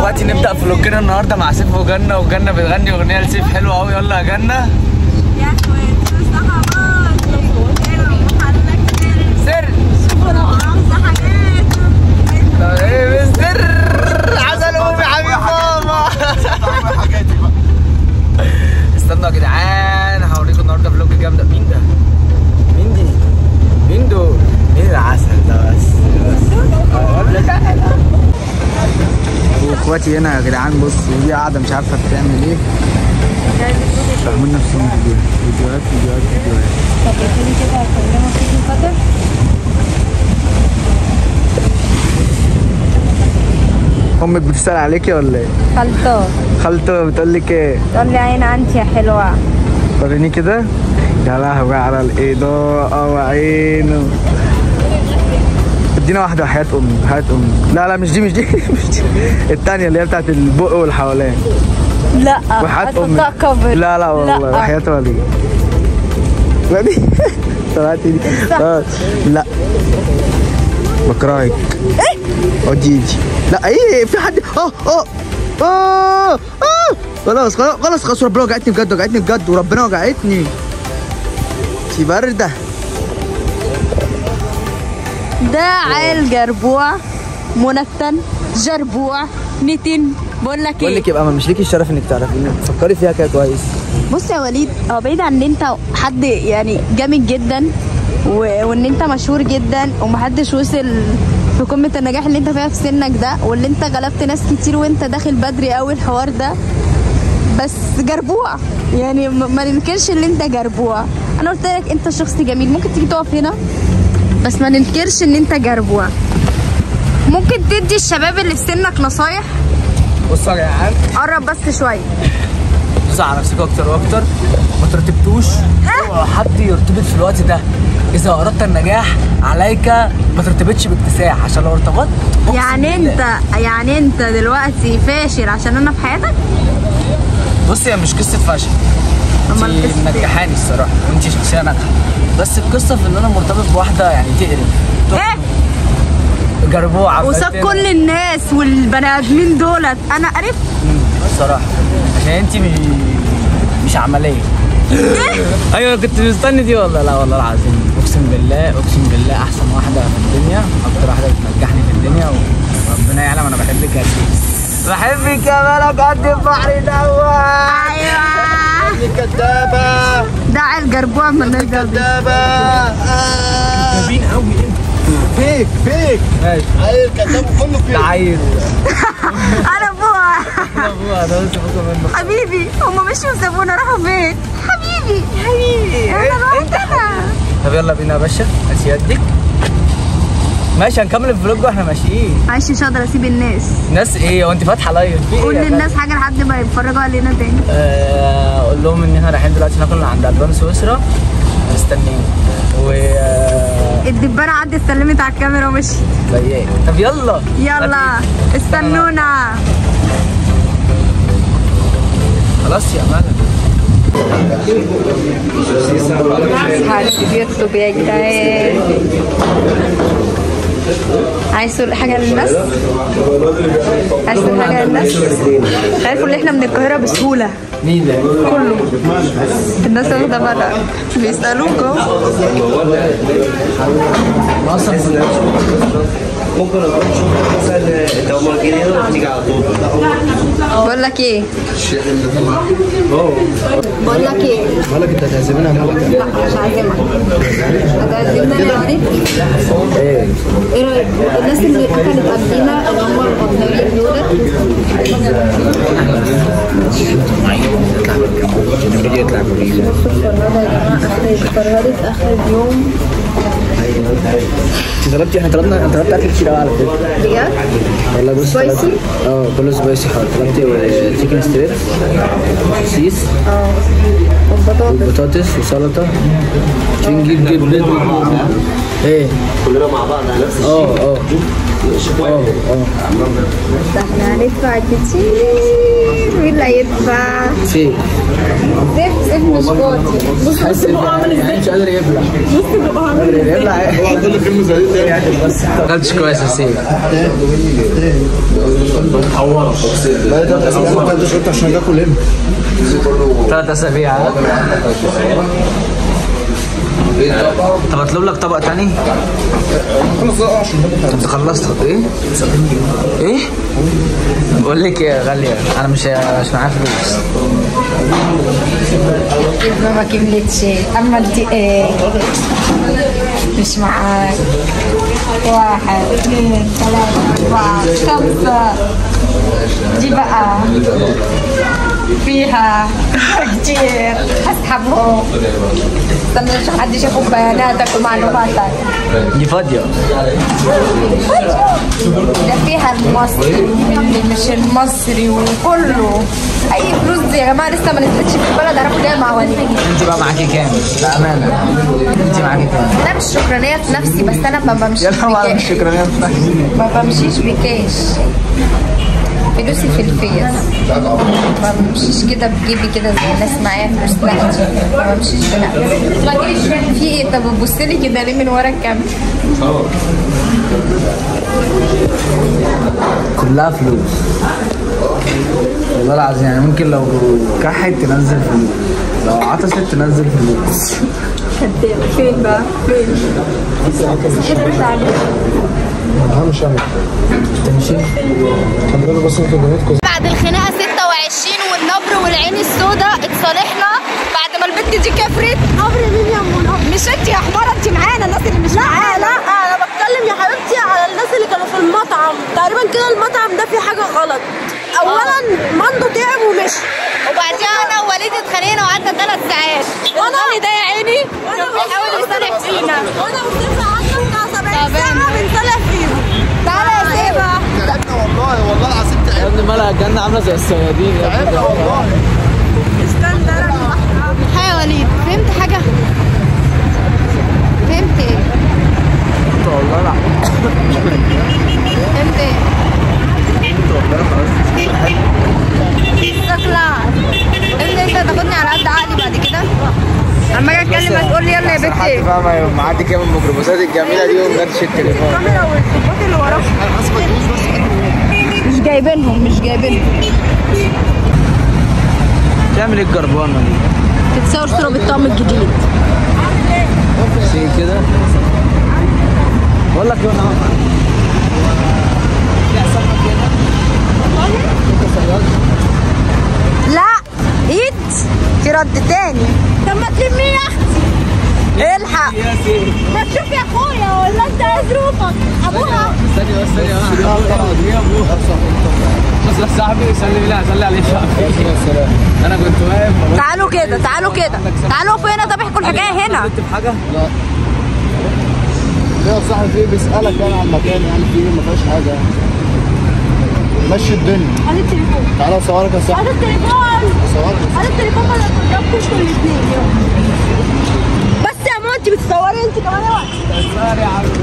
اخواتي نبدا فلوجنا النهارده مع سيف وجنه وجنه بتغني اغنيه لسيف حلوه قوي يلا يا جنه يا اخوات الصحابات محلك سر عاوزة حاجات طب ايه بالسر عسل امي حبيب ماما حاجاتي بقى استنوا يا جدعان هوريكم النهارده فلوج جامده مين ده؟ مين دي؟ مين دول؟ مين العسل ده بس واخواتي هنا يا جدعان بصوا دي قاعده مش عارفه بتعمل ايه فاهمين نفسهم فيديوهات فيديوهات فيديوهات فيديوهات طب اديني كده اكلمك في خاطر امك بتسال عليكي ولا ايه؟ خلطة خالته بتقول لك ايه؟ تقول لي عين انت يا حلوة وريني كده يا لهوي على الاضاءه وعينه ادينا واحده وحياه امي حياه امي لا لا مش دي مش دي مش دي الثانيه اللي هي بتاعت البق والحوالين لا وحياه امي هتحطها كفر لا لا والله لا. وحياه والدي لا دي طلعتي دي آه، لا بكرهك ودي دي لا ايه في حد اه اه اه اه خلاص خلاص خلاص خلاص ربنا وجعتني بجد وجعتني بجد وربنا وجعتني دي بارده ده عيل جربوع منتن جربوع نتن بقول لك بقول ايه لك يبقى ما مش ليكي الشرف انك تعرفيني فكري فيها كده كويس بص يا وليد هو بعيد عن ان انت حد يعني جامد جدا و... وان انت مشهور جدا ومحدش وصل في قمة النجاح اللي انت فيها في سنك ده واللي انت غلبت ناس كتير وانت داخل بدري قوي الحوار ده بس جربوع يعني م- ما ننكرش ان انت جربوع انا قلت لك انت شخص جميل ممكن تيجي تقف هنا بس ما ننكرش ان انت جربوع ممكن تدي الشباب اللي في سنك نصايح بصوا يا جدعان قرب بس شويه دوسوا على نفسك اكتر واكتر ما ترتبتوش اوعى حد يرتبط في الوقت ده اذا اردت النجاح عليك ما ترتبطش باكتساح عشان لو ارتبطت أقسم يعني بالله. انت يعني انت دلوقتي فاشل عشان انا في حياتك بصي هي مش قصه فشل أمال انت قصة إيه؟ منجحاني الصراحه وانت شخصيه ناجحه بس القصه في ان انا مرتبط بواحده يعني تقرف ايه جربوعه وساب فقلت كل الناس والبني ادمين دولت انا عرفت الصراحه عشان انت مش مش عمليه ايوه كنت مستني دي والله لا والله العظيم اقسم بالله اقسم بالله احسن واحده في الدنيا اكتر واحده بتنجحني في الدنيا وربنا يعلم انا بحبك قد ايه بحبك يا ملك قد البحر دوت ايوه كدابه ده عيل جربوع من الناس ده كدابه جميل قوي انت فيك فيك ماشي عيل كداب كله فيك تعاير انا ابوها ابوها ده بس فوق منه حبيبي هم مشوا وسابونا راحوا فين حبيبي حبيبي انا رحت انا طب يلا بينا يا باشا اسيادك ماشي هنكمل الفلوج واحنا ماشيين معلش مش هقدر اسيب الناس ناس ايه هو انت فاتحه لايف في ايه قول يا للناس حاجه لحد ما يتفرجوا علينا تاني آه، اقول لهم ان احنا رايحين دلوقتي ناكل عند البان سويسرا مستنيين و آه، الدبانه عدت سلمت على الكاميرا ومشيت بياك. طب يلا يلا استنونا خلاص يا مالك حاجة بيطلب يا جدعان عايز تقول حاجة للناس؟ عايز تقول حاجة للناس؟ عارفوا ان احنا من القاهرة بسهولة مين ده؟ كله الناس واخدة بالها بيسألوك اهو اصلا ممكن اكون شوف مثلا انت اول ما جيت هنا تيجي على طول بقول لك ايه؟ بقول لك ايه؟ مالك انت هتعزمنا مالك لا مش عازمك هتعزمنا انا وعليك؟ ايه رايك؟ الناس اللي اكلت قبلينا اللي هم البطاريين دولت الفيديو يطلع كويس الفرهدة يا جماعة اخر فرهدة اخر يوم طلبتي احنا طلبنا انت طلبت اكل كتير قوي على فكره بجد؟ والله بص سبايسي؟ طلبت- اه كله سبايسي حاضر طلبت تشيكن ستريت سوسيس اه والبطاطس وبطاطس وسلطه عشان نجيب جبنه ايه كلنا مع بعض على نفس اه اه ده احنا هندفع كتير مين اللي هيدفع؟ فين؟ سيف سيف مش فاضي بص حاسس يعني مش قادر يبلع قادر يبلع كل فيلم زي ده بس ما اكلتش كويس يا سيف لا ده بس ما كنتش قلت عشان اكل هنا ثلاث اسابيع ها؟ طب اطلب لك طبق تاني؟ خلاص لا عشان انت خلصت ايه؟ ايه؟ بقول لك ايه يا غالية انا مش مش معايا فلوس يبقى ما كملتش اما انت ايه مش معاك واحد اثنين ثلاثة أربعة خمسة دي بقى فيها كتير هسحبهم استنى عشان حد يشوف بياناتك ومعلوماتك دي فاضية ده فيها المصري اللي مش المصري وكله اي فلوس دي يا جماعه لسه ما نزلتش في البلد اعرفوا ليها مع وليد انت بقى معاكي كام؟ بأمانة انت معاكي كام؟ انا مش شكرانيه في نفسي بس انا ما بمشيش يا لهوي على بكاش الشكرانية بتاعتك ما بمشيش بكاش فلوسي في الفيز ما بمشيش كده بجيبي كده زي الناس معايا فلوس لا ما بمشيش بنقص في ايه طب بتبص لي كده ليه من ورا الكاميرا كلها فلوس والله العظيم يعني ممكن لو كحت تنزل فلوس لو عطست تنزل فلوس فين بقى؟ فين؟ انا مش عارف تمشي كملوا بس انتوا بناتكم بعد الخناقه 26 والنبر والعين السوداء اتصالحنا بعد ما البت دي كفرت نبر مين يا ام نبر؟ مش انت يا حماره انت معانا الناس اللي مش معانا لا انا بتكلم يا حبيبتي على الناس اللي كانوا في المطعم تقريبا كده المطعم ده فيه حاجه غلط اولا مندو تعب ومشي وبعدين انا ووليد اتخانقنا وقعدنا ثلاث ساعات وانا ده يا عيني وانا بيحاول يصالح فينا وانا وسيفا قعدنا بتاع 70 طب ساعه اعمل. بنصالح فيهم تعالى يا سيبا تعبنا والله والله العظيم يا تعبنا ابني مالها الجنة عاملة زي الصيادين يا ابني تعبنا والله ها يا وليد فهمت حاجه؟ فهمت ايه؟ والله لا فهمت ايه؟ شكلها انت انت تاخدني على قد عقلي بعد كده اما اجي اتكلم هتقول لي يلا يا بنتي حد فاهم معدي كده من الميكروباصات الجميلة دي ومجرش التليفون مش جايبينهم مش جايبينهم تعمل ايه الجربانة دي؟ تتصور صوره بالطقم الجديد سي كده بقول لك ايه انا لا ايد في رد تاني طب ما تلميه يا اختي الحق ما تشوف يا اخويا ولا انت ايه ظروفك ابوها استني بس ثانية واحدة يا ابوها اصل صاحبي يسلم لي هسلي عليه صاحبي انا كنت واقف ببص تعالوا كده تعالوا كده تعالوا في هنا طب احكوا الحكايه هنا قلت بحاجة ليه يا صاحبي في بيسألك يعني عن المكان يعني في ما فيهاش حاجة يعني مشي الدنيا هات التليفون تعالى اصورك يا هات صاحبي التليفون اصورك هات التليفون ما تضربكوش كل الاثنين بس يا ماما انت بتصوري انت كمان يا وقت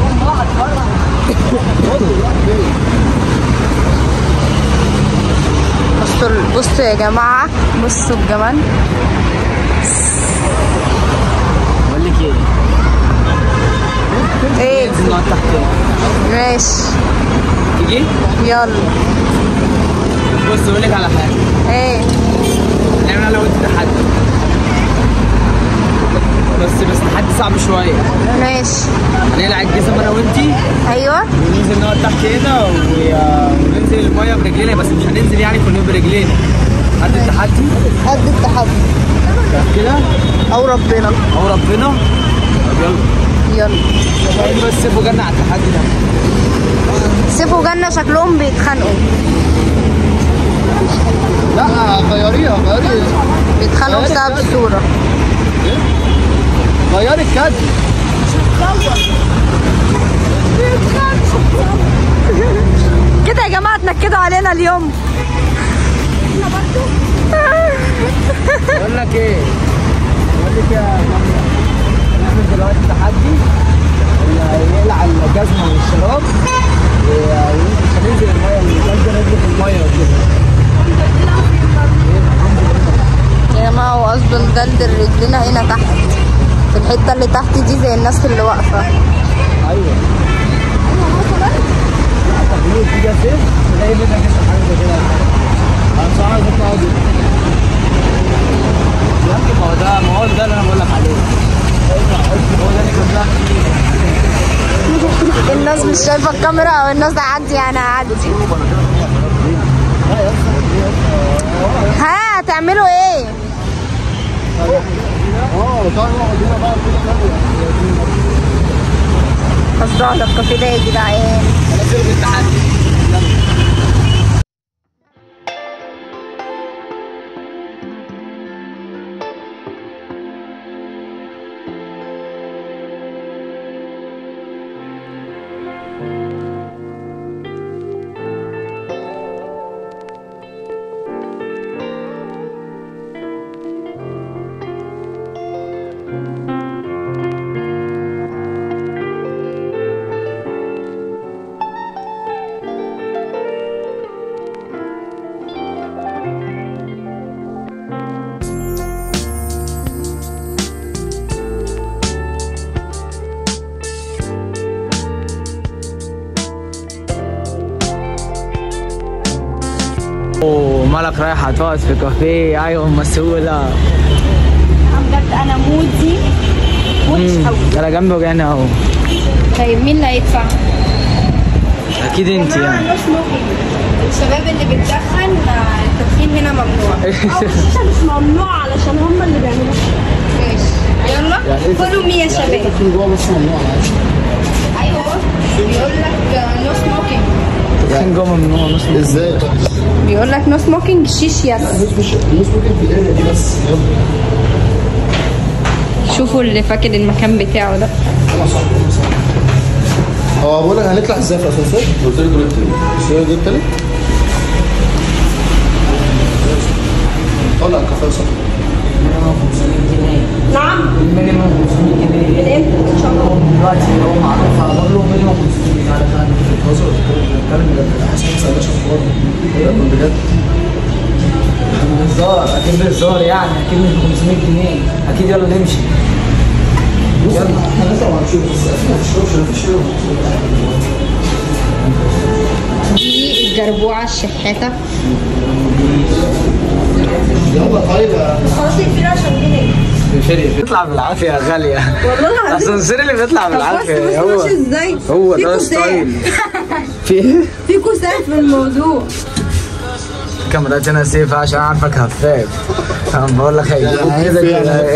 بصوا بصوا يا جماعه بصوا الجمال بقول لك ايه ايه نقعد تحت كده. ماشي تيجي يلا بص اقول لك على حاجة ايه نعمل انا وانت تحدي بس بس تحدي صعب شوية ماشي هنقلع الجزم انا وانتي ايوه وننزل نقعد تحت هنا و- وننزل المية برجلينا بس مش هننزل يعني كلنا برجلينا قد التحدي قد التحدي كده او ربنا او ربنا طب يلا يلا يعني بس سيبوا جنة على التحدي ده سيف وجنة شكلهم بيتخانقوا لا غيريها غيري بيتخانقوا بسبب الصورة غيري الكادر كده يا جماعة تنكدوا علينا اليوم بقول لك ايه بقول لك يا ماما نعمل دلوقتي تحدي اللي هيقلع الجزمة والشراب هننزل الميه ننزل ننزل في الميه وكده يا جماعة هو قصده ندلدل رجلنا هنا تحت في الحتة اللي تحت دي زي الناس اللي واقفة ايوه تقول في جاز ايه؟ تلاقي منك كده حاجه زي كده انا بصراحه عايز اطلع اقعد يا ابني ما هو ده ما هو ده اللي انا بقول لك عليه هو ده اللي كان بيلعب فيه. الناس مش شايفة الكاميرا او الناس هعدي انا هعدي ها هتعملوا ايه؟ اه تعالى نقعد هنا بقى كده قصدها على الكافيه ده يا جدعان اوه مالك رايحة تقعد في كافيه ايوه مسؤولة بجد انا مودي وحش قوي انا جنبي وجعني اهو طيب مين اللي هيدفع؟ اكيد انت يعني الشباب اللي بتدخن التدخين هنا ممنوع او الشيشه مش ممنوع علشان هم اللي بيعملوها ماشي يلا كلوا مية يا شباب من جوه بس ممنوع ايوه بيقول لك نو سموكينج تدخين جوه ممنوع نص ازاي؟ بيقول لك نو سموكينج شيش يس مش مش ممكن في الاريا دي بس يلا شوفوا اللي فاكر المكان بتاعه ده هو بقول لك هنطلع ازاي في الاسانسير؟ قلت لي دور التاني السؤال دور التاني؟ طلع الكافيه صح نعم مينيموم 500 جنيه من امتى ان شاء الله دلوقتي هو معروف هقول له مينيموم 500 جنيه على فعلا بتهزر بتتكلم بجد حاسس انك سألتش في حوار بجد هزار اكيد هزار يعني اكيد مش ب 500 جنيه اكيد يلا نمشي بص احنا لسه ما هنشوف بس احنا ما تشربش ما فيش شرب دي الجربوعة الشحاتة يلا طيب خلاص اقفلي عشان جنيه بيطلع بالعافيه يا غاليه والله العظيم الاسانسير اللي بيطلع بص بالعافيه بص هو ماشي ازاي هو في ده كوسات. ستايل في ايه؟ في كوسات في الموضوع كاميراتنا سيف عشان عارفك هفاف انا بقول لك هيجيبوك كده كده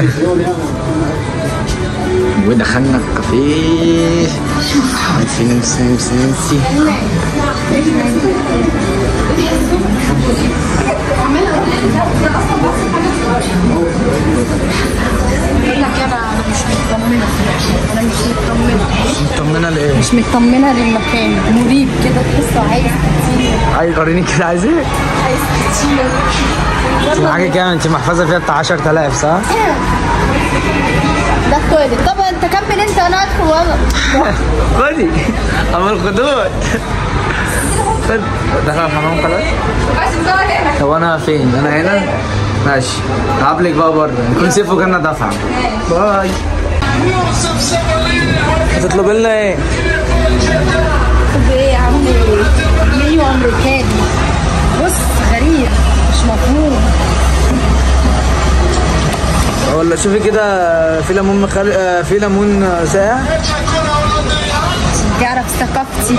ودخلنا الكافيه نسي نسي نسي نسي مطمنة لإيه؟ مش مطمنة للمكان مريب كده تحسه عايز كتير عايز وريني كده عايز ايه؟ عايز كتير انت معاكي كام؟ انت محفظة فيها بتاع 10000 صح؟ ده التواليت طب انت كمل انت انا ادخل والله خدي اما الخدود خد دخل الحمام خلاص؟ هو انا فين؟ انا هنا؟ ماشي هقابلك بقى بره نكون سيف وجالنا دفعة باي هتطلب لنا ايه؟ ايه يا عم منيو امريكاني بص غريب مش مفهوم ولا شوفي كده في ليمون مخل... آه، في ليمون ساقع تعرف ثقافتي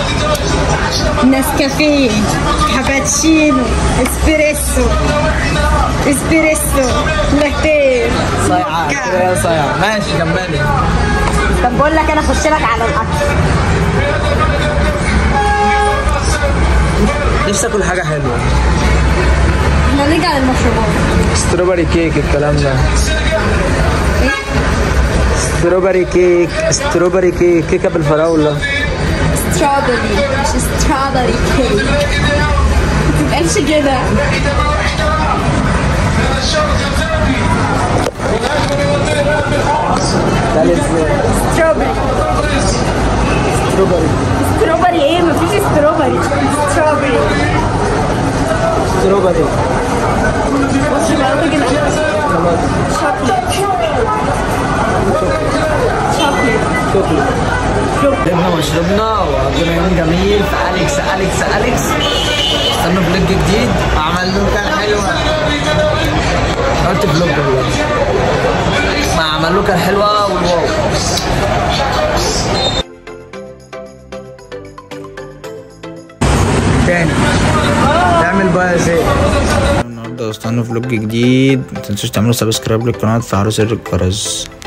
نسكافيه كابتشينو اسبريسو اسبريسو لاتيه صايعة كده يا صايعة ماشي كملي طب بقول لك انا اخش لك على الاكل نفسي اكل حاجة حلوة احنا نرجع للمشروبات ستروبري كيك الكلام ده ستروبري كيك ستروبري كيك كيكة بالفراولة سترابري مش سترابري كيك ما تبقاش كده ثالث ستروبري ستروبري ستروبري ستروبري ايه مفيش ستروبري ستروبري ستروبري بص بقى كده شوكليت شوكليت لعبنا وشربنا وقضينا يوم جميل في اليكس اليكس اليكس استنوا فلوج جديد عملوا كان حلوه قلت فلوج والله مع ملوكة الحلوة والواو تاني تعمل بقى زي النهارده استنوا فلوج جديد ما تنسوش تعملوا سبسكرايب للقناة وتفعلوا زر الجرس